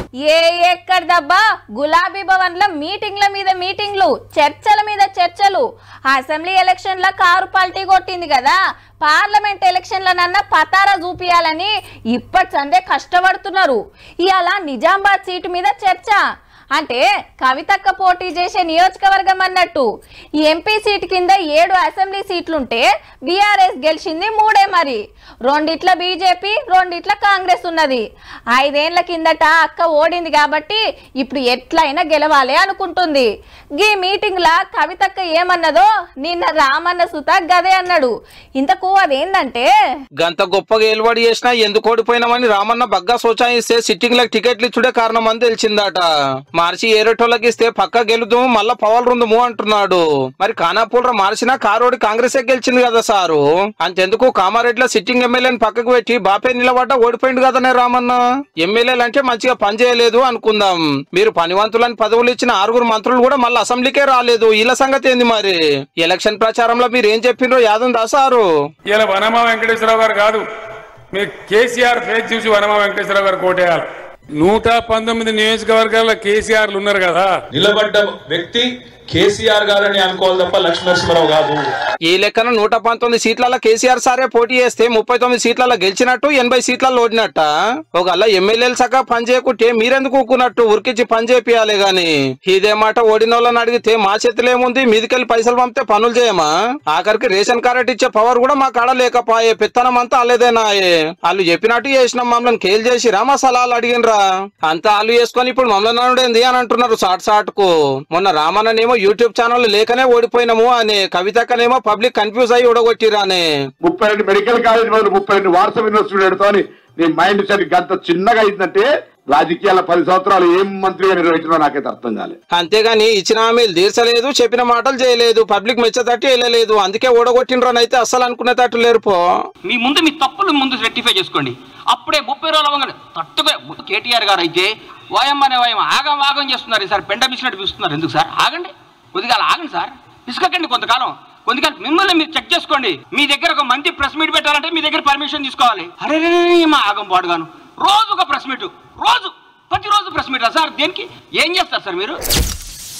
ఏ ఎక్కడ దబ్బా గులాబీ భవన్ లో మీటింగ్ల మీద మీటింగ్లు చర్చల మీద చర్చలు అసెంబ్లీ ఎలక్షన్ లో కారు పల్టీ కొట్టింది కదా పార్లమెంట్ ఎలక్షన్లనన్నా పతారా చూపియాలని ఇప్పటి సందే కష్టపడుతున్నారు ఇవాళ నిజామాబాద్ సీటు మీద చర్చ అంటే కవితక్క పోటీ చేసే నియోజకవర్గం అన్నట్టు ఈ ఎంపీ సీట్ కింద ఏడు అసెంబ్లీ సీట్లుంటే బీఆర్ఎస్ గెలిచింది మూడే మరి రెండిట్ల బీజేపీ రెండిట్ల కాంగ్రెస్ ఉన్నది ఐదేళ్ల కిందట అక్క ఓడింది కాబట్టి ఇప్పుడు ఎట్లయినా గెలవాలి అనుకుంటుంది గీ మీటింగ్ లా కవితక్క ఏమన్నదో నిన్న రామన్న సుత గదే అన్నాడు ఇంతకు అదేందంటే గంత గొప్పగా ఏలుబడి చేసినా ఎందుకు ఓడిపోయినామని రామన్న బగ్గా సోచాయిస్తే సిట్టింగ్ లకు టికెట్లు ఇచ్చుడే కారణం అని తెలిసిందట మార్చి ఏరేటోళ్ళకి ఇస్తే పక్క గెలుదు మళ్ళా పవర్ రుందుము అంటున్నాడు మరి ఖానాపూర్ మార్చినా కారోడి కాంగ్రెస్ గెలిచింది కదా సారు అంతెందుకు కామారెడ్డిలో సిట్టింగ్ ఎమ్మెల్యేని పక్కకు పెట్టి బాపే నిలబడ్డ ఓడిపోయింది కదనే రామన్న ఎమ్మెల్యేలు అంటే మంచిగా పనిచేయలేదు అనుకుందాం మీరు పనివంతులని పదవులు ఇచ్చిన ఆరుగురు మంత్రులు కూడా మళ్ళీ అసెంబ్లీకే రాలేదు వీళ్ళ సంగతి ఏంది మరి ఎలక్షన్ ప్రచారంలో మీరు ఏం చెప్పిండ్రో యాదం దాసారు ఇలా వనమా వెంకటేశ్వరరావు గారు కాదు మీరు కేసీఆర్ ఫేస్ చూసి వనమా వెంకటేశ్వరరావు గారు కోటేయాలి నూట పంతొమ్మిది నియోజకవర్గాల్లో కేసీఆర్లు ఉన్నారు కదా నిలబడ్డ వ్యక్తి కేసీఆర్ గారని అనుకోవాలి తప్ప లక్ష్మీనరసింహరావు కాదు ఈ లెక్కన నూట పంతొమ్మిది సీట్లలో కేసీఆర్ సారే పోటీ చేస్తే ముప్పై తొమ్మిది సీట్లలో గెలిచినట్టు ఎనభై సీట్లలో ఓడినట్ట ఒకళ్ళ ఎమ్మెల్యేలు సగా పని చేయకుంటే మీరెందుకు ఊకున్నట్టు ఉరికిచ్చి పని చేపియాలి గాని ఇదే మాట ఓడిన వాళ్ళని అడిగితే మా చేతిలో ఏముంది మీదికెళ్ళి పైసలు పంపితే పనులు చేయమా ఆఖరికి రేషన్ కార్డు ఇచ్చే పవర్ కూడా మా కాడ లేకపోయే పెత్తనం అంతా అలేదేనాయే వాళ్ళు చెప్పినట్టు చేసినాం మమ్మల్ని కేల్ చేసిరా మా సలహాలు అడిగినరా అంతా వాళ్ళు చేసుకొని ఇప్పుడు మమ్మల్ని అనుడేంది అని అంటున్నారు సాట్ సాట్ కు మొన్న రామన్ననేమో యూట్యూబ్ ఛానల్ లేకనే ఓడిపోయినాము అని కవితక్కనేమో పబ్లిక్ కన్ఫ్యూజ్ అయ్యి ఓడగొట్టిరా అని ముప్పై రెండు మెడికల్ కాలేజ్ బదులు ముప్పై రెండు వాట్సాప్ యూనివర్సిటీ పెడతా నీ మైండ్ సెట్ గంత చిన్నగా అయిందంటే రాజకీయాల పది సంవత్సరాలు ఏం మంత్రిగా నిర్వహించడో నాకైతే అర్థం కాలేదు అంతేగాని ఇచ్చిన హామీలు తీర్చలేదు చెప్పిన మాటలు చేయలేదు పబ్లిక్ మెచ్చేటట్టు వెళ్ళలేదు అందుకే ఓడగొట్టినరని అయితే అస్సలు అనుకునేటట్టు లేరు పో మీ ముందు మీ తప్పులు ముందు రెక్టిఫై చేసుకోండి అప్పుడే ముప్పై రోజుల వంగ తట్టుగా కేటీఆర్ గారు అయితే వాయం అనే వాయం ఆగం ఆగం చేస్తున్నారు సార్ పెండ బిసినట్టు పిలుస్తున్నారు ఎందుకు సార్ ఆగండి కొద్దిగా అలా ఆగండి సార్ ఇసుకండి కొంతకాలం కొంతకాలం మిమ్మల్ని మీరు చెక్ చేసుకోండి మీ దగ్గర ఒక మంచి ప్రెస్ మీట్ పెట్టాలంటే మీ దగ్గర పర్మిషన్ తీసుకోవాలి అరే రే, రే, మా ఆగం పాడుగాను రోజు ఒక ప్రెస్ మీట్ రోజు ప్రతిరోజు ప్రెస్ మీట్ సార్ దేనికి ఏం చేస్తారు సార్ మీరు